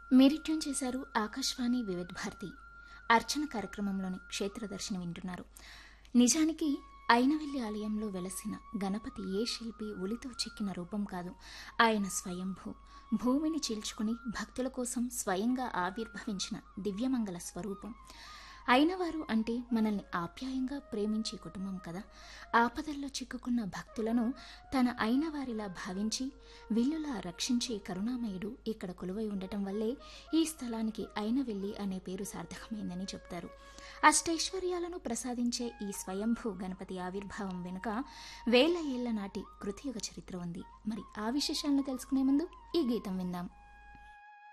మీరు ట్యూన్ చేశారు ఆకాశవాణి వివిధ భారతి అర్చన కార్యక్రమంలోని క్షేత్రదర్శిని వింటున్నారు నిజానికి అయినవెల్లి ఆలయంలో వెలసిన గణపతి ఏ శిల్పి ఉలితో చెక్కిన రూపం కాదు ఆయన స్వయంభూ భూమిని చీల్చుకుని భక్తుల కోసం స్వయంగా ఆవిర్భవించిన దివ్యమంగళ స్వరూపం అయినవారు అంటే మనల్ని ఆప్యాయంగా ప్రేమించే కుటుంబం కదా ఆపదల్లో చిక్కుకున్న భక్తులను తన అయిన వారిలా భావించి విల్లులా రక్షించే కరుణామయుడు ఇక్కడ కొలువై ఉండటం వల్లే ఈ స్థలానికి అయినవెల్లి అనే పేరు సార్థకమైందని చెప్తారు అష్టైశ్వర్యాలను ప్రసాదించే ఈ స్వయంభూ గణపతి ఆవిర్భావం వెనుక వేల ఏళ్ల నాటి కృతియుగ చరిత్ర ఉంది మరి ఆ విశేషాలను తెలుసుకునే ముందు ఈ గీతం విందాం